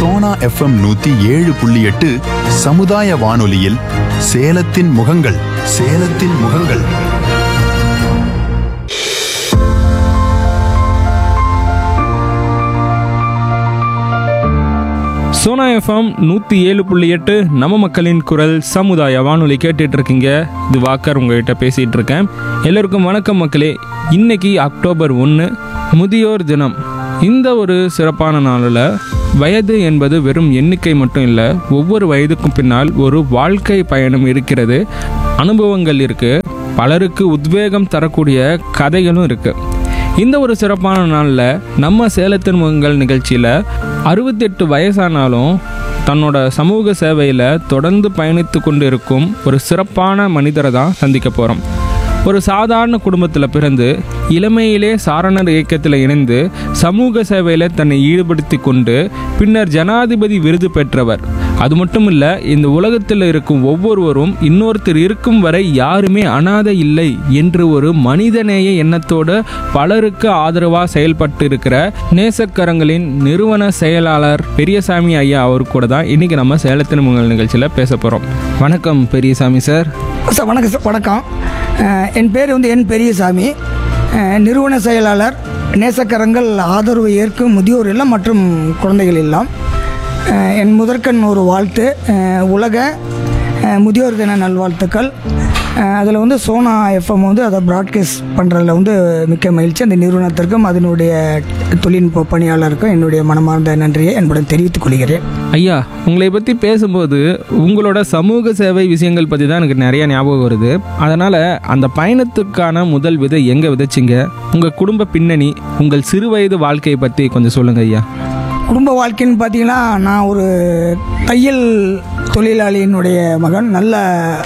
Sona FM நூத்தி ஏழு புள்ளி எட்டு சமுதாய வானொலியில் சேலத்தின் முகங்கள் சேலத்தின் முகங்கள் சோனா எஃப்எம் நூற்றி ஏழு புள்ளி எட்டு நம்ம மக்களின் குரல் சமுதாய வானொலி கேட்டுட்டு இருக்கீங்க இது வாக்கர் உங்ககிட்ட பேசிகிட்டு இருக்கேன் எல்லோருக்கும் வணக்கம் மக்களே இன்னைக்கு அக்டோபர் ஒன்று முதியோர் தினம் இந்த ஒரு சிறப்பான நாளில் வயது என்பது வெறும் எண்ணிக்கை மட்டும் இல்லை ஒவ்வொரு வயதுக்கும் பின்னால் ஒரு வாழ்க்கை பயணம் இருக்கிறது அனுபவங்கள் இருக்குது பலருக்கு உத்வேகம் தரக்கூடிய கதைகளும் இருக்குது இந்த ஒரு சிறப்பான நாளில் நம்ம சேலத்தின் முகங்கள் நிகழ்ச்சியில் அறுபத்தெட்டு வயசானாலும் தன்னோட சமூக சேவையில் தொடர்ந்து பயணித்து கொண்டு இருக்கும் ஒரு சிறப்பான மனிதரை தான் சந்திக்க போகிறோம் ஒரு சாதாரண குடும்பத்தில் பிறந்து இளமையிலே சாரணர் இயக்கத்தில் இணைந்து சமூக சேவையில் தன்னை ஈடுபடுத்தி கொண்டு பின்னர் ஜனாதிபதி விருது பெற்றவர் அது மட்டும் இல்லை இந்த உலகத்தில் இருக்கும் ஒவ்வொருவரும் இன்னொருத்தர் இருக்கும் வரை யாருமே அனாதை இல்லை என்று ஒரு மனிதநேய எண்ணத்தோடு பலருக்கு ஆதரவாக செயல்பட்டு இருக்கிற நேசக்கரங்களின் நிறுவன செயலாளர் பெரியசாமி ஐயா அவர் கூட தான் இன்னைக்கு நம்ம சேலத்தின் முகல் நிகழ்ச்சியில் பேச போகிறோம் வணக்கம் பெரியசாமி சார் சார் வணக்கம் சார் வணக்கம் அஹ், என் பேர் வந்து என் பெரியசாமி அஹ், நிறுவன செயலாளர் நேசக்கரங்கள் ஆதரவு ஏற்கும் முதியோர் இல்லம் மற்றும் குழந்தைகள் இல்லம் அஹ், என் முதற்கண் ஒரு வாழ்த்து அஹ், உலக அஹ், முதியோர் தின நல்வாழ்த்துக்கள் அதில் வந்து சோனா எஃப்எம் வந்து அதை ப்ராட்காஸ்ட் பண்ணுறதுல வந்து மிக்க மகிழ்ச்சி அந்த நிறுவனத்திற்கும் அதனுடைய தொழில்நுட்ப பணியாளருக்கும் என்னுடைய மனமார்ந்த நன்றியை என்புடன் தெரிவித்துக் கொள்கிறேன் ஐயா உங்களை பற்றி பேசும்போது உங்களோட சமூக சேவை விஷயங்கள் பற்றி தான் எனக்கு நிறைய ஞாபகம் வருது அதனால் அந்த பயணத்துக்கான முதல் விதை எங்கே விதைச்சிங்க உங்கள் குடும்ப பின்னணி உங்கள் சிறு வயது வாழ்க்கையை பற்றி கொஞ்சம் சொல்லுங்கள் ஐயா குடும்ப வாழ்க்கைன்னு பார்த்தீங்கன்னா நான் ஒரு தையல் தொழிலாளியினுடைய மகன் நல்ல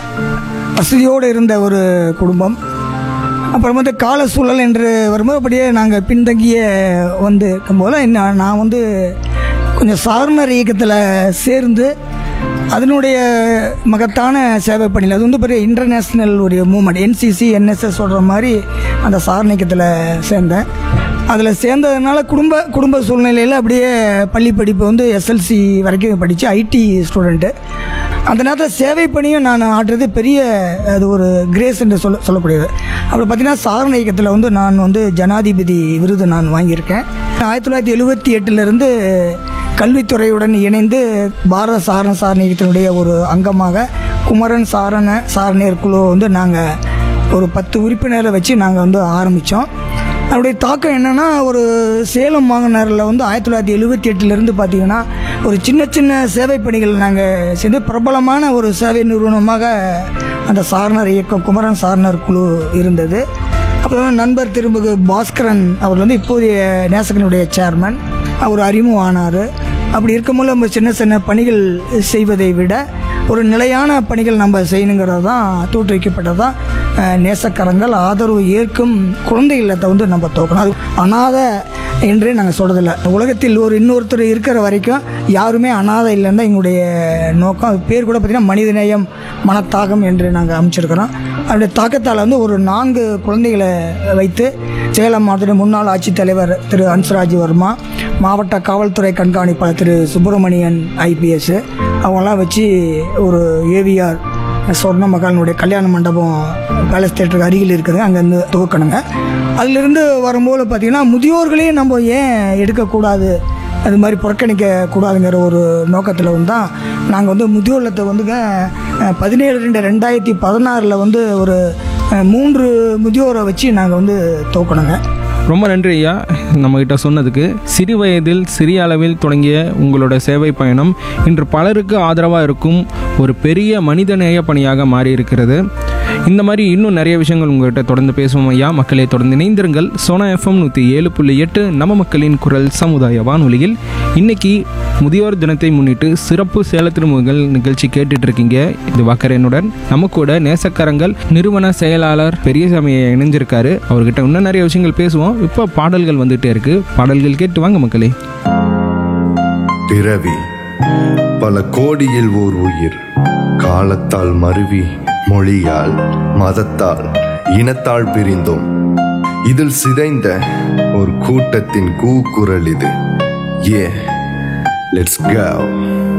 வசதியோடு இருந்த ஒரு குடும்பம் அப்புறம் வந்து கால சூழல் என்று வரும்போது அப்படியே நாங்கள் பின்தங்கிய வந்து இருக்கும்போது என்ன- நான் வந்து கொஞ்சம் சாரணர் இயக்கத்தில் சேர்ந்து அதனுடைய மகத்தான சேவை பணியில் அது வந்து பெரிய இன்டர்நேஷ்னல் ஒரு மூமெண்ட் என்சிசி என்எஸ்எஸ் சொல்கிற மாதிரி அந்த சாரண இயக்கத்தில் சேர்ந்தேன் அதில் சேர்ந்ததுனால குடும்ப குடும்ப சூழ்நிலையில் அப்படியே பள்ளி படிப்பு வந்து எஸ்எல்சி வரைக்கும் படித்து ஐடி ஸ்டூடெண்ட்டு அந்த நேரத்தில் சேவை பணியும் நான் ஆற்றுறது பெரிய அது ஒரு கிரேஸ் என்று சொல்ல சொல்லக்கூடியது அப்புறம் பார்த்தீங்கன்னா சாரண இயக்கத்தில் வந்து நான் வந்து ஜனாதிபதி விருது நான் வாங்கியிருக்கேன் ஆயிரத்தி தொள்ளாயிரத்தி எழுபத்தி எட்டுலேருந்து கல்வித்துறையுடன் இணைந்து பாரத சாரண சாரண இயக்கத்தினுடைய ஒரு அங்கமாக குமரன் சாரண சாரணியர் குழு வந்து நாங்கள் ஒரு பத்து உறுப்பினரை வச்சு நாங்கள் வந்து ஆரம்பித்தோம் அதனுடைய தாக்கம் என்னென்னா ஒரு சேலம் மாநகரில் வந்து ஆயிரத்தி தொள்ளாயிரத்தி எழுபத்தி எட்டுலேருந்து பார்த்தீங்கன்னா ஒரு சின்ன சின்ன சேவை பணிகள் நாங்கள் செய்து பிரபலமான ஒரு சேவை நிறுவனமாக அந்த சாரணர் இயக்கம் குமரன் சாரணர் குழு இருந்தது அப்புறம் நண்பர் திரும்புகு பாஸ்கரன் அவர் வந்து இப்போதைய நேசகனுடைய சேர்மன் அவர் அறிமுகம் ஆனார் அப்படி இருக்கும்போது நம்ம சின்ன சின்ன பணிகள் செய்வதை விட ஒரு நிலையான பணிகள் நம்ம செய்யணுங்கிறது தான் தோற்றுவிக்கப்பட்டது தான் அஹ், நேசக்கரங்கள் ஆதரவு ஏற்கும் குழந்தை இல்லத்தை வந்து நம்ம தோக்கணும் அது அனாதை என்றே நாங்கள் சொல்கிறதில்ல உலகத்தில் ஒரு இன்னொருத்தர் இருக்கிற வரைக்கும் யாருமே அனாதை இல்லைன்னு தான் எங்களுடைய நோக்கம் அது பேர் கூட பார்த்திங்கன்னா மனிதநேயம் மனத்தாகம் என்று நாங்கள் அமைச்சிருக்கிறோம் அதனுடைய தாக்கத்தால் வந்து ஒரு நான்கு குழந்தைகளை வைத்து சேலம் மாவட்ட முன்னாள் ஆட்சித்தலைவர் திரு அன்சராஜ் வர்மா மாவட்ட காவல்துறை கண்காணிப்பாளர் திரு சுப்பிரமணியன் ஐபிஎஸ் அவங்களாம் வச்சு ஒரு ஏவிஆர் சொர்ண மகாலினுடைய கல்யாண மண்டபம் பேலஸ் தேட்டருக்கு அருகில் இருக்குது அங்கேருந்து துவக்கணுங்க அதிலிருந்து வரும்போது பார்த்திங்கன்னா முதியோர்களையும் நம்ம ஏன் எடுக்கக்கூடாது அது மாதிரி புறக்கணிக்க கூடாதுங்கிற ஒரு நோக்கத்தில் வந்து தான் நாங்கள் வந்து முதியோர் இல்லத்தை வந்துங்க அஹ், பதினேழு ரெண்டு ரெண்டாயிரத்தி பதினாறில் வந்து ஒரு அஹ், மூன்று முதியோரை வச்சு நாங்கள் வந்து துவக்கணுங்க ரொம்ப நன்றி ஐயா நம்மகிட்ட சொன்னதுக்கு சிறு வயதில் சிறிய அளவில் தொடங்கிய உங்களோட சேவை பயணம் இன்று பலருக்கு ஆதரவாக இருக்கும் ஒரு பெரிய மனிதநேய பணியாக மாறி இருக்கிறது இந்த மாதிரி இன்னும் நிறைய விஷயங்கள் உங்கள்கிட்ட தொடர்ந்து பேசுவோம் ஐயா மக்களை தொடர்ந்து இணைந்திருங்கள் சோனா எஃப்எம் நூற்றி ஏழு புள்ளி எட்டு நம்ம மக்களின் குரல் சமுதாய வானொலியில் இன்னைக்கு முதியோர் தினத்தை முன்னிட்டு சிறப்பு சேலத்திருமுகங்கள் நிகழ்ச்சி கேட்டுட்டு இருக்கீங்க இது வாக்கரனுடன் நம்ம கூட நேசக்கரங்கள் நிறுவன செயலாளர் பெரியசாமியை இணைஞ்சிருக்காரு அவர்கிட்ட இன்னும் நிறைய விஷயங்கள் பேசுவோம் இப்போ பாடல்கள் வந்துட்டே இருக்கு பாடல்கள் கேட்டு வாங்க மக்களே பிறவி பல கோடியில் ஓர் உயிர் காலத்தால் மருவி மொழியால் மதத்தால் இனத்தால் பிரிந்தோம் இதில் சிதைந்த ஒரு கூட்டத்தின் கூக்குரல் இது ஏ லெட்ஸ் go